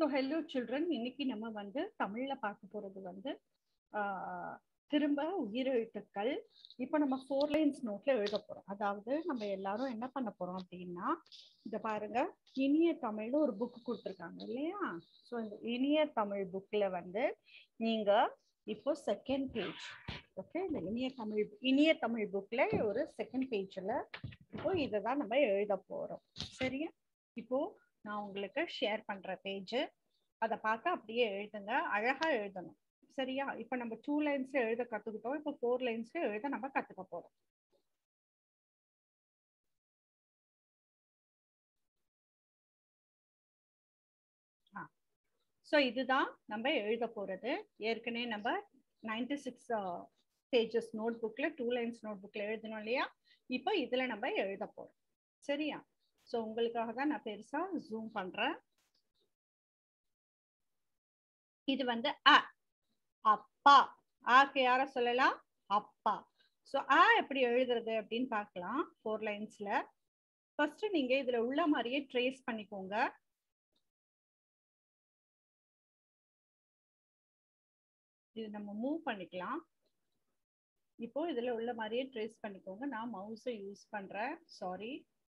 so hello children இன்னைக்கு நம்ம வந்து தமிழ்ல பார்க்க போறது வந்து ஆஹ், திரும்ப உயிரெழுத்துக்கள் இப்போ நம்ம ஃபோர் லைன்ஸ் நோட்ல எழுத போறோம் அதாவது நம்ம எல்லாரும் என்ன பண்ண போறோம் அப்படின்னா இத பாருங்க இனிய தமிழ்னு ஒரு புக் கொடுத்துருக்காங்க இல்லையா ஸோ இந்த இனிய தமிழ் புக்ல வந்து நீங்க இப்போ செகண்ட் பேஜ் ஓகே இந்த இனிய தமிழ் இனிய தமிழ் புக்ல ஒரு செகண்ட் பேஜ்ல இப்போ இதை தான் நம்ம எழுத போறோம் சரியா இப்போ நான் உங்களுக்கு ஷேர் பண்ற பேஜ் அதை பார்த்து அப்படியே எழுதுங்க அழகா எழுதணும் சரியா இப்போ நம்ம டூ லைன்ஸ்ல எழுத கத்துக்கிட்டோம் இப்போ ஃபோர் லைன்ஸ்ல எழுத நம்ம கத்துக்க போறோம் ஸோ இதுதான் நம்ம எழுத போறது ஏற்கனவே நம்ம நைன்டி சிக்ஸ் பேஜஸ் நோட் புக்ல டூ லைன்ஸ் நோட் புக்ல எழுதணும் இல்லையா இப்போ இதுல நம்ம எழுத போறோம் சரியா ஸோ உங்களுக்காக தான் நான் பெருசா ஜூம் பண்றேன் இது வந்து அ அப்பா ஆக்கு யார சொல்லலாம் அப்பா ஸோ ஆ எப்படி எழுதுறது அப்படின்னு பார்க்கலாம் ஃபோர் லைன்ஸ்ல ஃபர்ஸ்ட் நீங்க இதுல உள்ள மாதிரியே ட்ரேஸ் பண்ணிக்கோங்க இது நம்ம மூவ் பண்ணிக்கலாம் இப்போ இதுல உள்ள மாதிரியே ட்ரேஸ் பண்ணிக்கோங்க நான் மவுஸை யூஸ் பண்றேன் சாரி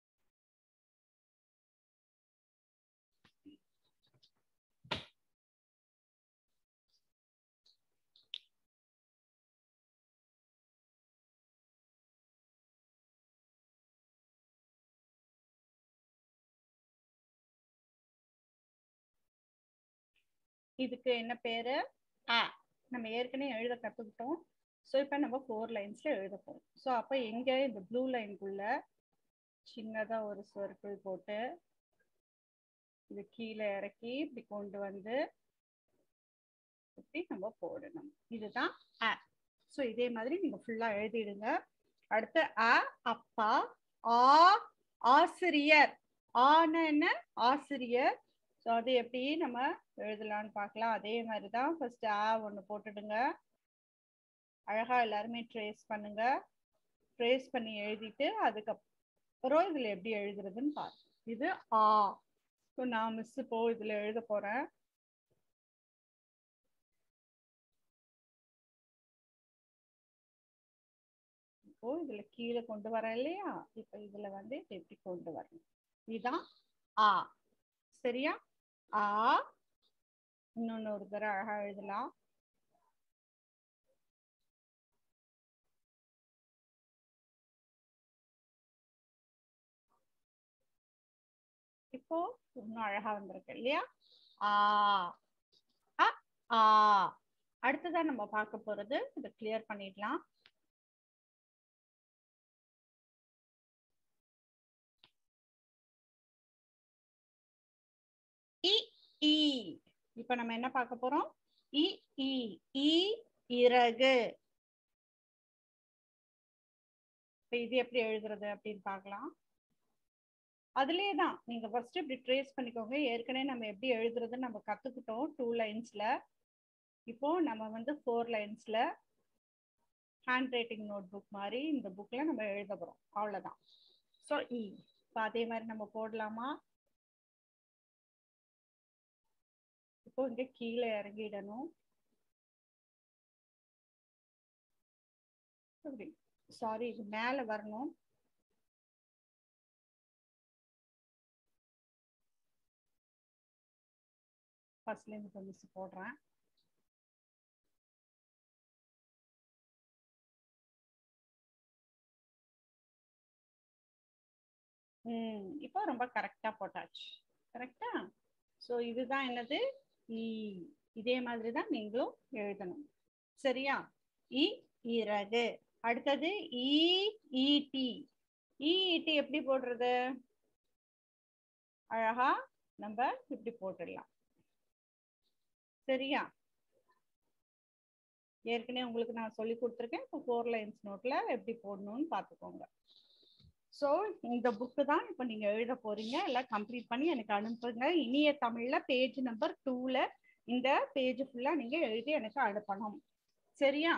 இதுக்கு என்ன பேரு ஆ நம்ம ஏற்கனவே எழுத கத்துக்கிட்டோம் ஸோ இப்போ நம்ம ஃபோர் லைன்ஸ்ல எழுத போறோம் ஸோ அப்போ எங்க இந்த ப்ளூ லைனுக்குள்ள சின்னதா ஒரு சர்க்கிள் போட்டு இது கீழே இறக்கி இப்படி கொண்டு வந்து இப்படி நம்ம போடணும் இதுதான் அ ஸோ இதே மாதிரி நீங்க ஃபுல்லா எழுதிடுங்க அடுத்து அ அப்பா ஆ ஆசிரியர் ஆன என்ன ஆசிரியர் ஸோ அது எப்படி நம்ம எழுதலாம்னு பார்க்கலாம் அதே மாதிரி தான் ஃபர்ஸ்ட் ஆ ஒன்று போட்டுடுங்க அழகா எல்லாருமே ட்ரேஸ் பண்ணுங்க ட்ரேஸ் பண்ணி எழுதிட்டு அதுக்கப்புறம் இதுல எப்படி எழுதுறதுன்னு பாருங்க இது ஆ ஸோ நான் மிஸ் இப்போ இதுல எழுத போறேன் இப்போ இதுல கீழே கொண்டு வரேன் இல்லையா இப்போ இதுல வந்து இதை எப்படி கொண்டு வரணும் இதுதான் ஆ சரியா ஆ இன்னொன்னு ஒரு தடவை அழகா எழுதலாம் இப்போ இன்னும் அழகா வந்திருக்கு இல்லையா ஆ அ ஆ அடுத்ததா நம்ம பார்க்க போறது இதை கிளியர் பண்ணிடலாம் இ ஈ இப்ப நம்ம என்ன பார்க்க போறோம் இ ஈ ஈ இறகு இப்ப இது எப்படி எழுதுறது அப்படின்னு பார்க்கலாம் அதுலயே தான் நீங்க ஃபர்ஸ்ட் இப்படி ட்ரேஸ் பண்ணிக்கோங்க ஏற்கனவே நம்ம எப்படி எழுதுறதுன்னு நம்ம கத்துக்கிட்டோம் டூ லைன்ஸ்ல இப்போ நம்ம வந்து ஃபோர் லைன்ஸ்ல ஹேண்ட் ரைட்டிங் நோட் புக் மாதிரி இந்த புக்ல நம்ம எழுத போறோம் அவ்வளவுதான் ஸோ இ இப்போ அதே மாதிரி நம்ம போடலாமா இப்போ இங்க கீழே இறங்கிடணும் சாரி இது மேல வரணும் ஃபர்ஸ்ட்ல இருந்து கொஞ்சம் போடுறேன் ம் இப்போ ரொம்ப கரெக்டா போட்டாச்சு கரெக்டா ஸோ இதுதான் என்னது இ இதே மாதிரி தான் நீங்களும் எழுதணும் சரியா இ இறகு அடுத்தது இ ஈட்டி ஈட்டி எப்படி போடுறது அழகா நம்ம இப்படி போட்டுடலாம் சரியா ஏற்கனவே உங்களுக்கு நான் சொல்லி கொடுத்துருக்கேன் இப்போ ஃபோர் லைன்ஸ் நோட்ல எப்படி போடணும்னு பார்த்துக்கோங்க ஸோ இந்த புக்கு தான் இப்போ நீங்கள் எழுத போறீங்க எல்லாம் கம்ப்ளீட் பண்ணி எனக்கு அனுப்புங்க இனிய தமிழ்ல பேஜ் நம்பர் டூல இந்த பேஜ் ஃபுல்லாக நீங்கள் எழுதி எனக்கு அனுப்பணும் சரியா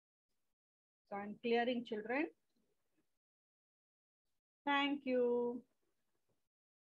so I'm clearing children thank you